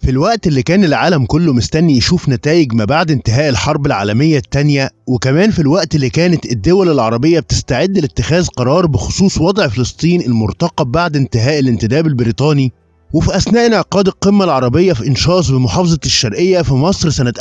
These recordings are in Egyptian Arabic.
في الوقت اللي كان العالم كله مستني يشوف نتائج ما بعد انتهاء الحرب العالمية الثانية وكمان في الوقت اللي كانت الدول العربية بتستعد لاتخاذ قرار بخصوص وضع فلسطين المرتقب بعد انتهاء الانتداب البريطاني وفي أثناء انعقاد القمة العربية في إنشاص بمحافظة الشرقية في مصر سنة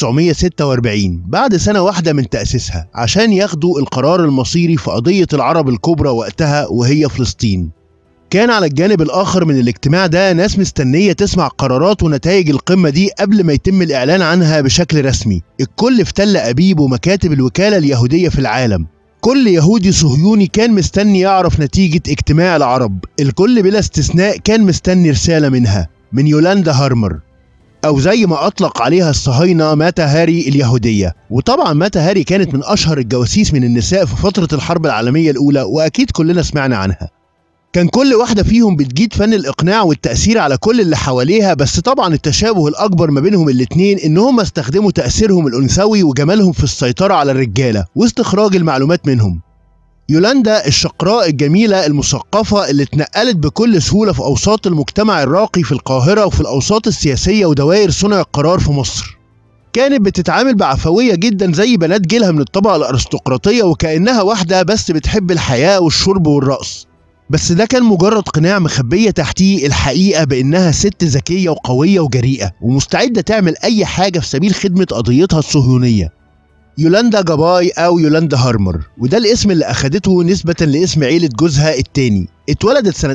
1946 بعد سنة واحدة من تأسيسها عشان ياخدوا القرار المصيري في قضية العرب الكبرى وقتها وهي فلسطين كان على الجانب الآخر من الاجتماع ده ناس مستنية تسمع قرارات ونتائج القمة دي قبل ما يتم الإعلان عنها بشكل رسمي الكل في تل أبيب ومكاتب الوكالة اليهودية في العالم كل يهودي صهيوني كان مستني يعرف نتيجة اجتماع العرب الكل بلا استثناء كان مستني رسالة منها من يولاندا هارمر أو زي ما أطلق عليها الصهاينة ماتا هاري اليهودية وطبعا ماتا هاري كانت من أشهر الجواسيس من النساء في فترة الحرب العالمية الأولى وأكيد كلنا سمعنا عنها كان كل واحدة فيهم بتجيد فن الإقناع والتأثير على كل اللي حواليها بس طبعا التشابه الأكبر ما بينهم الاتنين إن هم استخدموا تأثيرهم الأنثوي وجمالهم في السيطرة على الرجالة واستخراج المعلومات منهم يولاندا الشقراء الجميلة المثقفة اللي اتنقلت بكل سهولة في أوساط المجتمع الراقي في القاهرة وفي الأوساط السياسية ودوائر صنع القرار في مصر كانت بتتعامل بعفوية جدا زي بنات جيلها من الطبقة الأرستقراطية وكأنها واحدة بس بتحب الحياة والشرب والرقص بس ده كان مجرد قناع مخبية تحتيه الحقيقة بإنها ست ذكية وقوية وجريئة ومستعدة تعمل أي حاجة في سبيل خدمة قضيتها الصهيونية يولاندا جاباي أو يولاندا هارمر وده الاسم اللي أخدته نسبة لاسم عيلة جوزها التاني اتولدت سنة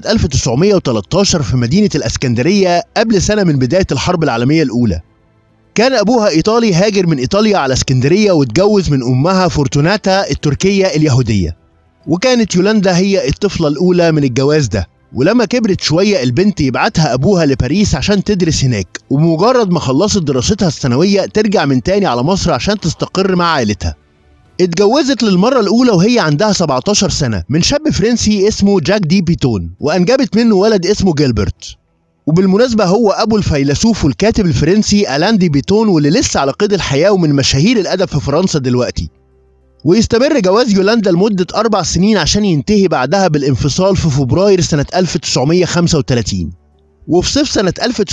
1913 في مدينة الأسكندرية قبل سنة من بداية الحرب العالمية الأولى كان أبوها إيطالي هاجر من إيطاليا على اسكندرية واتجوز من أمها فورتوناتا التركية اليهودية وكانت يولاندا هي الطفلة الأولى من الجواز ده ولما كبرت شوية البنت يبعتها أبوها لباريس عشان تدرس هناك وبمجرد ما خلصت دراستها الثانوية ترجع من تاني على مصر عشان تستقر مع عائلتها اتجوزت للمرة الأولى وهي عندها 17 سنة من شاب فرنسي اسمه جاك دي بيتون وأنجبت منه ولد اسمه جيلبرت وبالمناسبة هو أبو الفيلسوف والكاتب الفرنسي ألان دي بيتون واللي لسه على قيد الحياة ومن مشاهير الأدب في فرنسا دلوقتي ويستمر جواز يولاندا لمدة أربع سنين عشان ينتهي بعدها بالانفصال في فبراير سنة 1935 وفي صيف سنة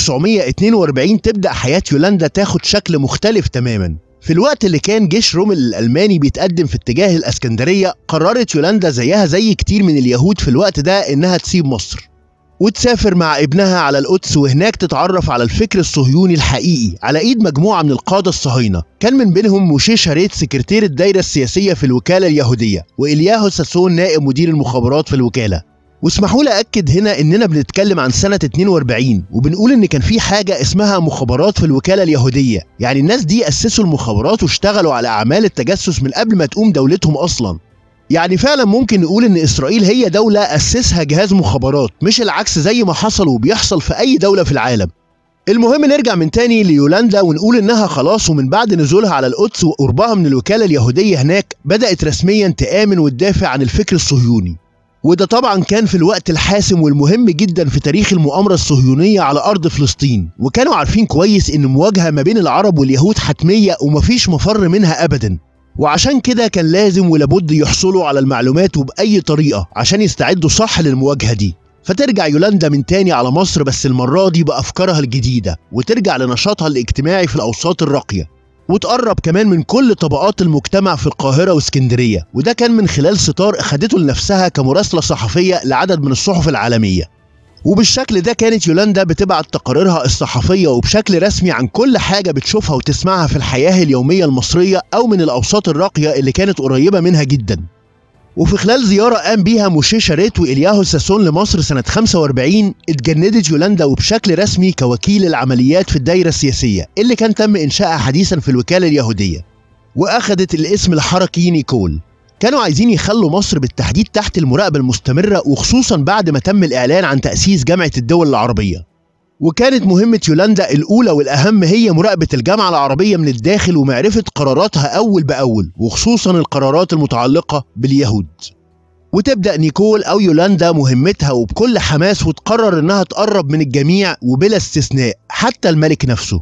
1942 تبدأ حياة يولاندا تاخد شكل مختلف تماما في الوقت اللي كان جيش رومل الألماني بيتقدم في اتجاه الأسكندرية قررت يولاندا زيها زي كتير من اليهود في الوقت ده إنها تسيب مصر وتسافر مع ابنها على القدس وهناك تتعرف على الفكر الصهيوني الحقيقي على ايد مجموعه من القاده الصهاينه كان من بينهم موشي شاريت سكرتير الدايره السياسيه في الوكاله اليهوديه والياهو ساسون نائب مدير المخابرات في الوكاله واسمحوا لي اكد هنا اننا بنتكلم عن سنه 42 وبنقول ان كان في حاجه اسمها مخابرات في الوكاله اليهوديه يعني الناس دي اسسوا المخابرات واشتغلوا على اعمال التجسس من قبل ما تقوم دولتهم اصلا يعني فعلا ممكن نقول ان اسرائيل هي دولة اسسها جهاز مخابرات مش العكس زي ما حصل وبيحصل في اي دولة في العالم المهم نرجع من تاني ليولاندا ونقول انها خلاص ومن بعد نزولها على القدس وقربها من الوكالة اليهودية هناك بدأت رسميا تآمن وتدافع عن الفكر الصهيوني وده طبعا كان في الوقت الحاسم والمهم جدا في تاريخ المؤامرة الصهيونية على أرض فلسطين وكانوا عارفين كويس إن مواجهة ما بين العرب واليهود حتمية ومفيش مفر منها أبدا وعشان كده كان لازم ولابد يحصلوا على المعلومات وبأي طريقة عشان يستعدوا صح للمواجهة دي فترجع يولاندا من تاني على مصر بس المرة دي بأفكارها الجديدة وترجع لنشاطها الاجتماعي في الأوساط الراقية وتقرب كمان من كل طبقات المجتمع في القاهرة واسكندرية وده كان من خلال ستار أخدته لنفسها كمراسلة صحفية لعدد من الصحف العالمية وبالشكل ده كانت يولاندا بتبعت تقاريرها الصحفية وبشكل رسمي عن كل حاجة بتشوفها وتسمعها في الحياة اليومية المصرية أو من الأوساط الراقية اللي كانت قريبة منها جدا وفي خلال زيارة قام بيها موشي شاريت وإلياهو ساسون لمصر سنة 45 اتجندت يولاندا وبشكل رسمي كوكيل العمليات في الدايرة السياسية اللي كان تم إنشائها حديثا في الوكالة اليهودية وأخذت الاسم الحركي نيكول كانوا عايزين يخلوا مصر بالتحديد تحت المراقبة المستمرة وخصوصا بعد ما تم الإعلان عن تأسيس جامعة الدول العربية وكانت مهمة يولاندا الأولى والأهم هي مراقبة الجامعة العربية من الداخل ومعرفة قراراتها أول بأول وخصوصا القرارات المتعلقة باليهود وتبدأ نيكول أو يولاندا مهمتها وبكل حماس وتقرر إنها تقرب من الجميع وبلا استثناء حتى الملك نفسه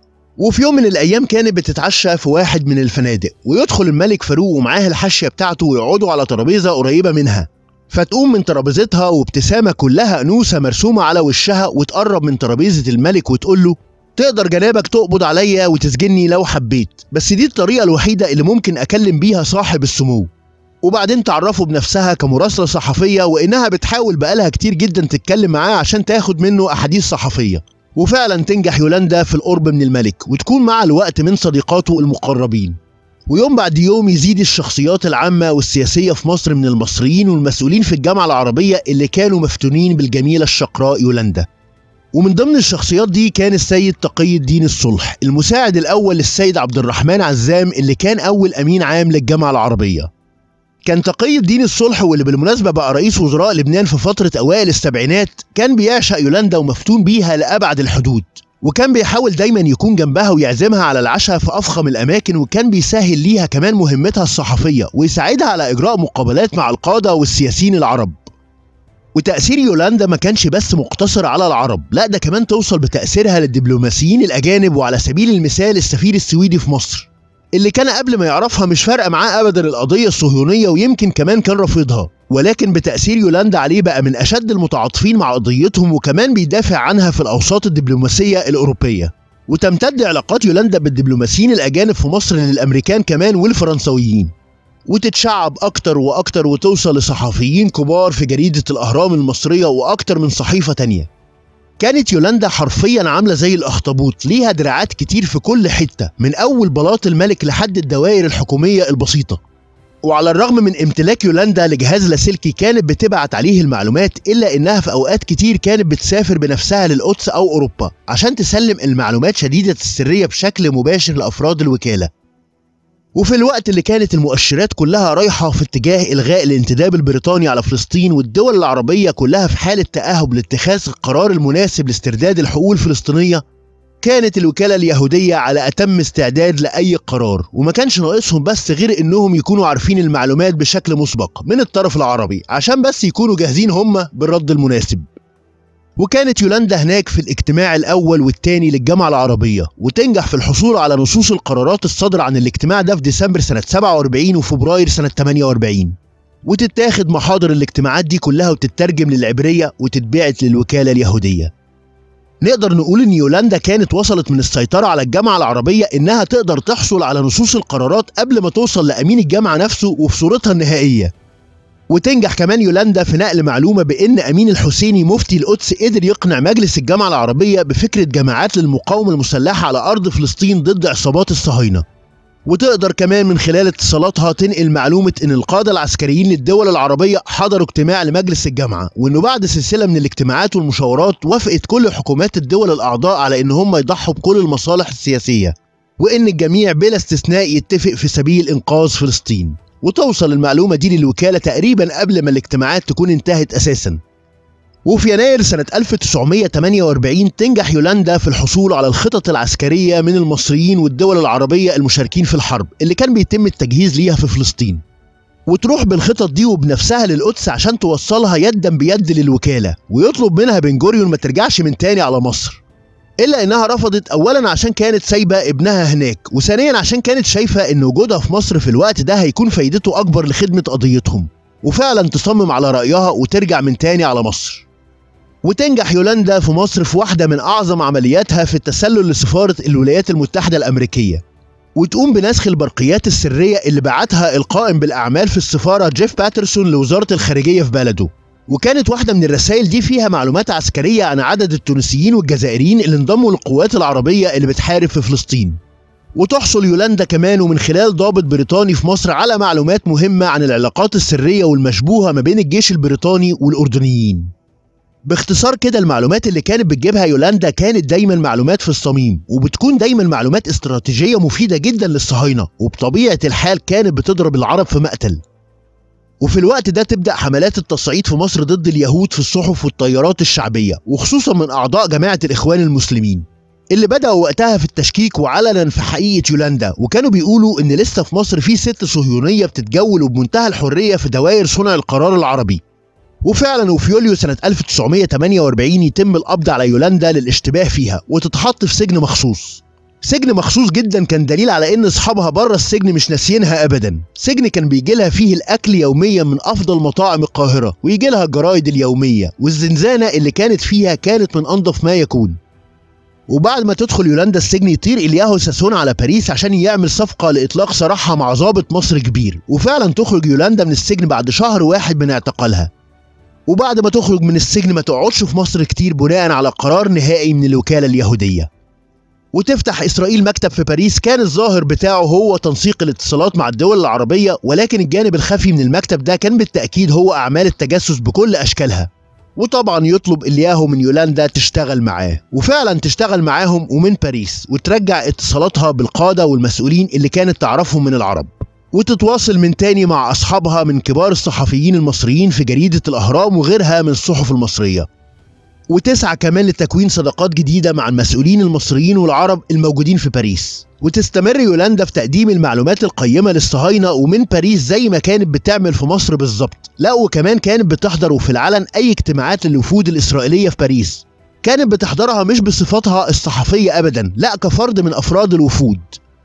وفي يوم من الايام كانت بتتعشى في واحد من الفنادق ويدخل الملك فاروق ومعاه الحاشيه بتاعته ويقعدوا على ترابيزه قريبه منها فتقوم من ترابيزتها وابتسامه كلها انوثه مرسومه على وشها وتقرب من ترابيزه الملك وتقول له تقدر جنابك تقبض عليا وتسجني لو حبيت بس دي الطريقة الوحيدة اللي ممكن أكلم بيها صاحب السمو وبعدين تعرفه بنفسها كمراسلة صحفية وإنها بتحاول بقالها كتير جدا تتكلم معاه عشان تاخد منه أحاديث صحفية وفعلا تنجح يولندا في القرب من الملك وتكون مع الوقت من صديقاته المقربين ويوم بعد يوم يزيد الشخصيات العامة والسياسية في مصر من المصريين والمسؤولين في الجامعة العربية اللي كانوا مفتونين بالجميلة الشقراء يولندا ومن ضمن الشخصيات دي كان السيد تقي الدين الصلح المساعد الأول للسيد عبد الرحمن عزام اللي كان أول أمين عام للجامعة العربية كان تقي الدين الصلح واللي بالمناسبة بقى رئيس وزراء لبنان في فترة أوائل السبعينات كان بيعشق يولندا ومفتون بيها لأبعد الحدود وكان بيحاول دايما يكون جنبها ويعزمها على العشاء في أفخم الأماكن وكان بيسهل ليها كمان مهمتها الصحفية ويساعدها على إجراء مقابلات مع القادة والسياسيين العرب وتأثير يولندا ما كانش بس مقتصر على العرب لا ده كمان توصل بتأثيرها للدبلوماسيين الأجانب وعلى سبيل المثال السفير السويدي في مصر اللي كان قبل ما يعرفها مش فارقة معاه أبدا القضية الصهيونية ويمكن كمان كان رافضها ولكن بتأثير يولندا عليه بقى من أشد المتعاطفين مع قضيتهم وكمان بيدافع عنها في الأوساط الدبلوماسية الأوروبية وتمتد علاقات يولندا بالدبلوماسيين الأجانب في مصر للأمريكان كمان والفرنسويين وتتشعب أكتر وأكتر وتوصل لصحفيين كبار في جريدة الأهرام المصرية وأكتر من صحيفة تانية كانت يولندا حرفيا عاملة زي الأخطبوط ليها دراعات كتير في كل حتة من أول بلاط الملك لحد الدوائر الحكومية البسيطة وعلى الرغم من امتلاك يولندا لجهاز لاسلكي كانت بتبعت عليه المعلومات الا انها في اوقات كتير كانت بتسافر بنفسها للقدس او اوروبا عشان تسلم المعلومات شديده السريه بشكل مباشر لافراد الوكاله وفي الوقت اللي كانت المؤشرات كلها رايحة في اتجاه إلغاء الانتداب البريطاني على فلسطين والدول العربية كلها في حالة تأهب لاتخاذ القرار المناسب لاسترداد الحقوق الفلسطينية كانت الوكالة اليهودية على أتم استعداد لأي قرار وما كانش ناقصهم بس غير إنهم يكونوا عارفين المعلومات بشكل مسبق من الطرف العربي عشان بس يكونوا جاهزين هم بالرد المناسب وكانت يولندا هناك في الاجتماع الأول والثاني للجامعة العربية وتنجح في الحصول على نصوص القرارات الصادرة عن الاجتماع ده في ديسمبر سنة 47 وفبراير سنة 48 وتتاخد محاضر الاجتماعات دي كلها وتترجم للعبرية وتتبعت للوكالة اليهودية نقدر نقول ان يولندا كانت وصلت من السيطرة على الجامعة العربية انها تقدر تحصل على نصوص القرارات قبل ما توصل لامين الجامعة نفسه وفي صورتها النهائية وتنجح كمان يولندا في نقل معلومة بأن أمين الحسيني مفتي القدس قدر يقنع مجلس الجامعة العربية بفكرة جماعات للمقاومة المسلحة على أرض فلسطين ضد عصابات الصهاينة وتقدر كمان من خلال اتصالاتها تنقل معلومة إن القادة العسكريين للدول العربية حضروا اجتماع لمجلس الجامعة وإنه بعد سلسلة من الاجتماعات والمشاورات وافقت كل حكومات الدول الأعضاء على إن هم يضحوا بكل المصالح السياسية وإن الجميع بلا استثناء يتفق في سبيل إنقاذ فلسطين وتوصل المعلومة دي للوكالة تقريبا قبل ما الاجتماعات تكون انتهت أساسا وفي يناير سنة 1948 تنجح يولندا في الحصول على الخطط العسكرية من المصريين والدول العربية المشاركين في الحرب اللي كان بيتم التجهيز ليها في فلسطين وتروح بالخطط دي وبنفسها للقدس عشان توصلها يدا بيد للوكالة ويطلب منها بن جوريون ما ترجعش من تاني على مصر الا انها رفضت اولا عشان كانت سايبه ابنها هناك وثانيا عشان كانت شايفه ان وجودها في مصر في الوقت ده هيكون فايدته اكبر لخدمه قضيتهم وفعلا تصمم على رايها وترجع من تاني على مصر وتنجح يولندا في مصر في واحده من اعظم عملياتها في التسلل لسفاره الولايات المتحده الامريكيه وتقوم بنسخ البرقيات السريه اللي بعتها القائم بالاعمال في السفاره جيف باترسون لوزاره الخارجيه في بلده وكانت واحدة من الرسائل دي فيها معلومات عسكرية عن عدد التونسيين والجزائريين اللي انضموا للقوات العربية اللي بتحارب في فلسطين وتحصل يولندا كمان ومن خلال ضابط بريطاني في مصر على معلومات مهمة عن العلاقات السرية والمشبوهة ما بين الجيش البريطاني والأردنيين باختصار كده المعلومات اللي كانت بتجيبها يولندا كانت دايما معلومات في الصميم وبتكون دايما معلومات استراتيجية مفيدة جدا للصهاينة وبطبيعة الحال كانت بتضرب العرب في مقتل وفي الوقت ده تبدأ حملات التصعيد في مصر ضد اليهود في الصحف والطيارات الشعبية وخصوصا من أعضاء جماعة الإخوان المسلمين اللي بدأوا وقتها في التشكيك وعلنا في حقيقة يولندا وكانوا بيقولوا إن لسه في مصر في ست صهيونية بتتجول وبمنتهى الحرية في دوائر صنع القرار العربي وفعلا وفي يوليو سنة 1948 يتم القبض على يولندا للاشتباه فيها وتتحط في سجن مخصوص سجن مخصوص جدا كان دليل على ان اصحابها بره السجن مش ناسيينها ابدا سجن كان بيجي لها فيه الاكل يوميا من افضل مطاعم القاهره ويجي لها الجرايد اليوميه والزنزانه اللي كانت فيها كانت من انظف ما يكون وبعد ما تدخل يولندا السجن يطير إلياهو ساسون على باريس عشان يعمل صفقة لإطلاق سراحها مع ضابط مصر كبير وفعلا تخرج يولندا من السجن بعد شهر واحد من اعتقالها وبعد ما تخرج من السجن ما تقعدش في مصر كتير بناء على قرار نهائي من الوكالة اليهودية وتفتح إسرائيل مكتب في باريس كان الظاهر بتاعه هو تنسيق الاتصالات مع الدول العربية ولكن الجانب الخفي من المكتب ده كان بالتأكيد هو أعمال التجسس بكل أشكالها وطبعا يطلب الياهو من يولندا تشتغل معاه وفعلا تشتغل معاهم ومن باريس وترجع اتصالاتها بالقادة والمسؤولين اللي كانت تعرفهم من العرب وتتواصل من تاني مع أصحابها من كبار الصحفيين المصريين في جريدة الأهرام وغيرها من الصحف المصرية وتسعى كمان لتكوين صداقات جديدة مع المسؤولين المصريين والعرب الموجودين في باريس وتستمر يولندا في تقديم المعلومات القيمة للصهاينة ومن باريس زي ما كانت بتعمل في مصر بالظبط لا وكمان كانت بتحضر وفي العلن أي اجتماعات للوفود الإسرائيلية في باريس كانت بتحضرها مش بصفتها الصحفية أبدا لا كفرد من أفراد الوفود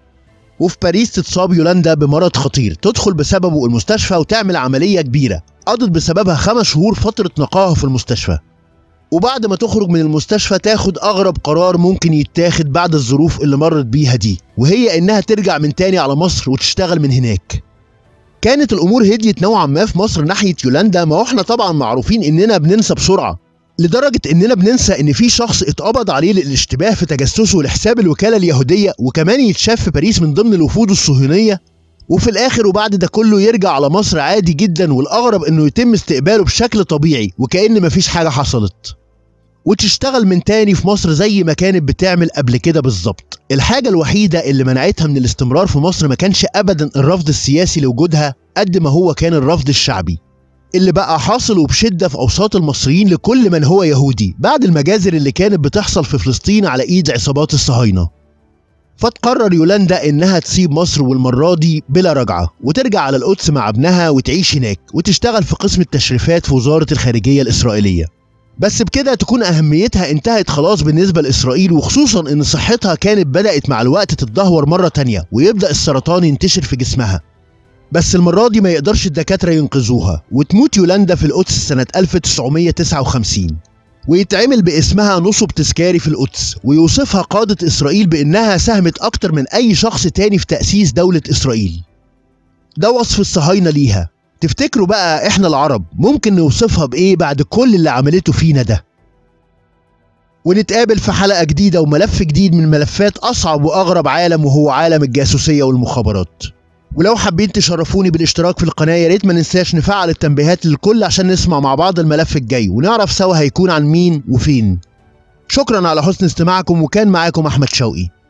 وفي باريس تتصاب يولندا بمرض خطير تدخل بسببه المستشفى وتعمل عملية كبيرة قضت بسببها خمس شهور فترة نقاهة في المستشفى وبعد ما تخرج من المستشفى تاخد أغرب قرار ممكن يتاخد بعد الظروف اللي مرت بيها دي وهي إنها ترجع من تاني على مصر وتشتغل من هناك كانت الأمور هديت نوعا ما في مصر ناحية يولندا ما احنا طبعا معروفين إننا بننسى بسرعة لدرجة إننا بننسى إن في شخص اتقبض عليه للاشتباه في تجسسه لحساب الوكالة اليهودية وكمان يتشاف في باريس من ضمن الوفود الصهيونية وفي الآخر وبعد ده كله يرجع على مصر عادي جدا والأغرب إنه يتم استقباله بشكل طبيعي وكأن مفيش حاجة حصلت وتشتغل من تاني في مصر زي ما كانت بتعمل قبل كده بالظبط الحاجة الوحيدة اللي منعتها من الاستمرار في مصر ما كانش أبدا الرفض السياسي لوجودها قد ما هو كان الرفض الشعبي اللي بقى حاصل وبشدة في أوساط المصريين لكل من هو يهودي بعد المجازر اللي كانت بتحصل في فلسطين على إيد عصابات الصهاينة فتقرر يولندا إنها تسيب مصر والمرة دي بلا رجعة وترجع على القدس مع ابنها وتعيش هناك وتشتغل في قسم التشريفات في وزارة الخارجية الإسرائيلية بس بكده تكون أهميتها انتهت خلاص بالنسبة لإسرائيل وخصوصا إن صحتها كانت بدأت مع الوقت تتدهور مرة تانية ويبدأ السرطان ينتشر في جسمها بس المرة دي ما يقدرش الدكاترة ينقذوها وتموت يولندا في القدس سنة 1959 ويتعمل باسمها نصب تذكاري في القدس ويوصفها قادة إسرائيل بإنها ساهمت أكتر من أي شخص تاني في تأسيس دولة إسرائيل ده وصف الصهاينة ليها تفتكروا بقى إحنا العرب ممكن نوصفها بإيه بعد كل اللي عملته فينا ده ونتقابل في حلقة جديدة وملف جديد من ملفات أصعب وأغرب عالم وهو عالم الجاسوسية والمخابرات ولو حابين تشرفوني بالاشتراك في القناة يا ريت ما ننساش نفعل التنبيهات للكل عشان نسمع مع بعض الملف الجاي ونعرف سوا هيكون عن مين وفين شكرا على حسن استماعكم وكان معاكم أحمد شوقي